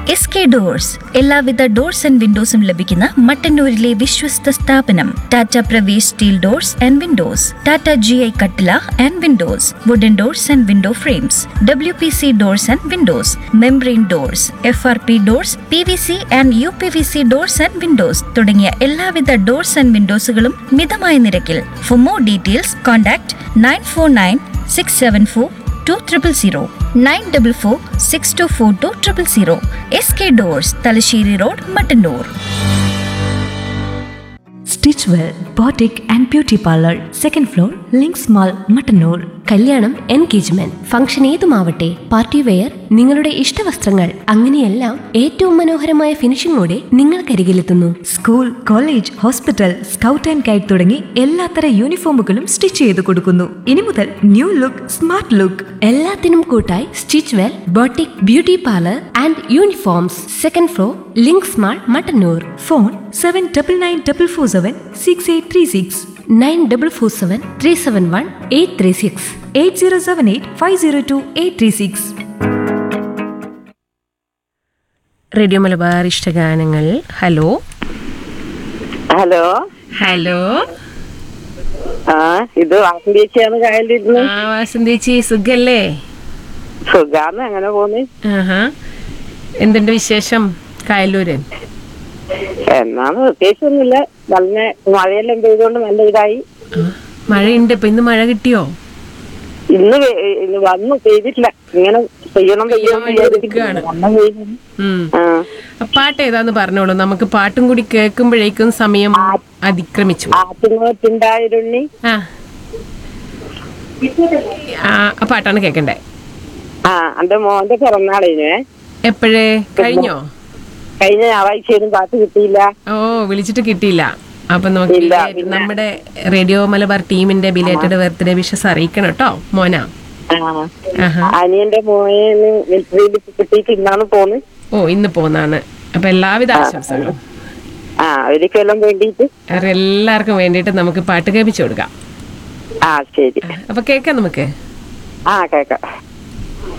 S K doors എല്ലാവിധ doors and വിൻഡോസും ലഭിക്കുന്ന മട്ടന്നൂരിലെ വിശ്വസ്ത സ്ഥാപനം Tata Pravesh steel doors and windows Tata G I കട്ടില and windows wooden doors and window frames W P C doors and windows membrane doors F R P doors P V C and U P V C doors and windows തുടങ്ങിയ എല്ലാവിധ doors and വിൻഡോസുകളും മിതമായ നിരക്കിൽ for more details contact nine four nine six seven four two triple zero nine double four six two four two triple zero S K doors Thalassery road Mattannur stitch well boutique and beauty parlour second floor links mall Mattannur കല്യാണം engagement function ഏതുമാവട്ടെ party wear നിങ്ങളുടെ ഇഷ്ടവസ്ത്രങ്ങൾ അങ്ങനെയെല്ലാം ഏറ്റവും മനോഹരമായ ഫിനിഷിംഗോടെ നിങ്ങൾക്കരികിലെത്തുന്നു school college hospital scout and guide തുടങ്ങി എല്ലാത്തര യൂണിഫോമുകളും സ്റ്റിച്ച് ചെയ്ത് കൊടുക്കുന്നു ഇനി മുതൽ ന്യൂ ലുക്ക് സ്മാർട്ട് ലുക്ക് എല്ലാത്തിനും കൂട്ടായി stitch well boutique beauty parlour and uniforms second floor links mall Mattannur phone seven double nine double four seven six eight three six nine double four seven three seven one eight three six eight zero seven eight five zero two eight three six radio Malabar ഇഷ്ടഗാനങ്ങൾ hello hello hello ആ ഇത് വാസന്തേച്ചിയാണ് കായലിരുന്ന് ആ വാസന്തേച്ചി സുഖല്ലേ സുഖാന്ന് അങ്ങനെ പോന്ന് ആഹാ എന്തുണ്ട് വിശേഷം കായലൂര് എന്നാന്ന് പ്രത്യേകിച്ചൊന്നുമില്ല നല്ല മഴയെല്ലാം പെയ്തുകൊണ്ട് നല്ല ഇതായി ആ, മഴയുണ്ട് ഇപ്പൊ ഇന്ന് മഴ കിട്ടിയോ ഇന്ന് വെ- ഇന്ന് വന്നു പെയ്തിട്ടില്ല ഇങ്ങനെ പെയ്യണം പെയ്യണം പെയ്യാൻ വേണ്ടി നിൽക്കുകയാണ്. നല്ല പെയ്യുന്നു. ഉം. ആ ആ, പാട്ട് ഏതാന്ന് പറഞ്ഞോളൂ നമുക്ക് പാട്ടും കൂടി കേൾക്കുമ്പോഴേക്കും സമയം അതിക്രമിച്ചു ആറ്റുങ്ങോട്ടുണ്ടായിരുണ്ണി ആ ആ ആ പാട്ടാണ് കേക്കണ്ടേ ആ എന്റെ മോന്റെ പിറന്നാളിനെ എപ്പോഴേ കഴിഞ്ഞോ കഴിഞ്ഞ ഞായറാഴ്ചയൊന്നും പാട്ട് കിട്ടിയില്ല ഓ വിളിച്ചിട്ട് കിട്ടിയില്ല അപ്പൊ നമുക്ക് ഇല്ല, belated- പിന്നെ- നമ്മുടെ റേഡിയോ മലബാർ ടീമിന്റെ ബിലേറ്റഡ് ബർത്ത്ഡേ വിഷസ് അറിയിക്കണം കേട്ടോ മോന ആ ആഹാ അനിയന്റെ മോനെ മിലിറ്ററിയിൽ കിട്ടിയിട്ട് ഇന്നാണ് പോന്ന് ഓ ഇന്ന് പോന്നാണ് അപ്പൊ എല്ലാവിധ ആശംസകളും ആ അവർക്കെല്ലാം വേണ്ടിയിട്ട് അവരെ എല്ലാവർക്കും വേണ്ടിയിട്ട് നമുക്ക് പാട്ട് കേൾപ്പിച്ചു കൊടുക്കാം ആ ശരി അപ്പൊ കേൾക്കാം നമുക്ക് ആ കേക്കാം